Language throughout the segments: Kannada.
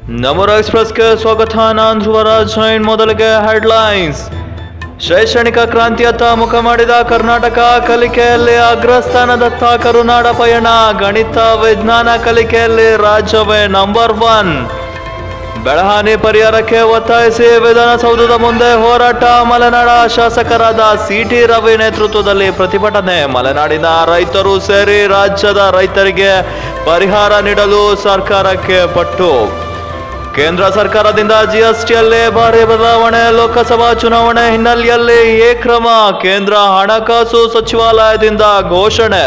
ನಮರ ಎಕ್ಸ್ಪ್ರೆಸ್ಗೆ ಸ್ವಾಗತ ನಾನ್ ಧ್ರುವರಾಜ್ ಜೈನ್ ಮೊದಲಿಗೆ ಹೆಡ್ಲೈನ್ಸ್ ಶೈಕ್ಷಣಿಕ ಕ್ರಾಂತಿಯತ್ತ ಮುಖ ಮಾಡಿದ ಕರ್ನಾಟಕ ಕಲಿಕೆಯಲ್ಲಿ ಅಗ್ರಸ್ಥಾನದತ್ತ ಕರುನಾಡ ಪಯಣ ಗಣಿತ ವಿಜ್ಞಾನ ಕಲಿಕೆಯಲ್ಲಿ ರಾಜ್ಯವೇ ನಂಬರ್ ಒನ್ ಬೆಳಹಾನಿ ಪರಿಹಾರಕ್ಕೆ ಒತ್ತಾಯಿಸಿ ವಿಧಾನಸೌಧದ ಮುಂದೆ ಹೋರಾಟ ಮಲೆನಾಡ ಶಾಸಕರಾದ ಸಿಟಿ ರವಿ ನೇತೃತ್ವದಲ್ಲಿ ಪ್ರತಿಭಟನೆ ಮಲೆನಾಡಿನ ರೈತರು ಸೇರಿ ರಾಜ್ಯದ ರೈತರಿಗೆ ಪರಿಹಾರ ನೀಡಲು ಸರ್ಕಾರಕ್ಕೆ ಪಟ್ಟು ಕೇಂದ್ರ ಸರ್ಕಾರದಿಂದ ಜಿಎಸ್ಟಿಯಲ್ಲಿ ಭಾರಿ ಬದಲಾವಣೆ ಲೋಕಸಭಾ ಚುನಾವಣೆ ಹಿನ್ನೆಲೆಯಲ್ಲಿ ಏ ಕ್ರಮ ಕೇಂದ್ರ ಹಣಕಾಸು ಸಚಿವಾಲಯದಿಂದ ಘೋಷಣೆ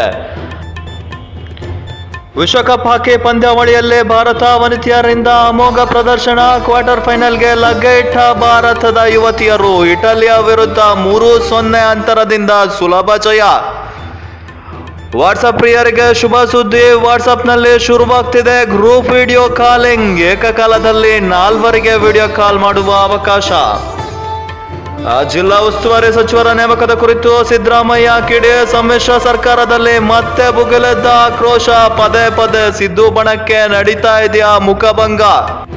ವಿಶ್ವಕಪ್ ಹಾಕಿ ಪಂದ್ಯಾವಳಿಯಲ್ಲಿ ಭಾರತ ವನಿತೆಯರಿಂದ ಅಮೋಘ ಪ್ರದರ್ಶನ ಕ್ವಾರ್ಟರ್ ಫೈನಲ್ಗೆ ಲಗ್ಗೆ ಇಟ್ಟ ಭಾರತದ ಯುವತಿಯರು ಇಟಲಿಯ ವಿರುದ್ಧ ಮೂರು ಸೊನ್ನೆ ಅಂತರದಿಂದ ಸುಲಭ ಜಯ ವಾಟ್ಸಪ್ ಪ್ರಿಯರಿಗೆ ಶುಭ ಸುದ್ದಿ ವಾಟ್ಸಪ್ನಲ್ಲಿ ಶುರುವಾಗ್ತಿದೆ ಗ್ರೂಪ್ ವಿಡಿಯೋ ಕಾಲಿಂಗ್ ಏಕಕಾಲದಲ್ಲಿ ನಾಲ್ವರಿಗೆ ವಿಡಿಯೋ ಕಾಲ್ ಮಾಡುವ ಅವಕಾಶ ಆ ಜಿಲ್ಲಾ ಉಸ್ತುವಾರಿ ಸಚಿವರ ನೇಮಕದ ಕುರಿತು ಸಿದ್ದರಾಮಯ್ಯ ಕಿಡಿ ಸಮ್ಮಿಶ್ರ ಸರ್ಕಾರದಲ್ಲಿ ಮತ್ತೆ ಭುಗಿಲೆದ್ದ ಆಕ್ರೋಶ ಪದೇ ಪದೇ ಸಿದ್ದು ಬಣಕ್ಕೆ ನಡೀತಾ ಇದೆಯಾ ಮುಖಭಂಗ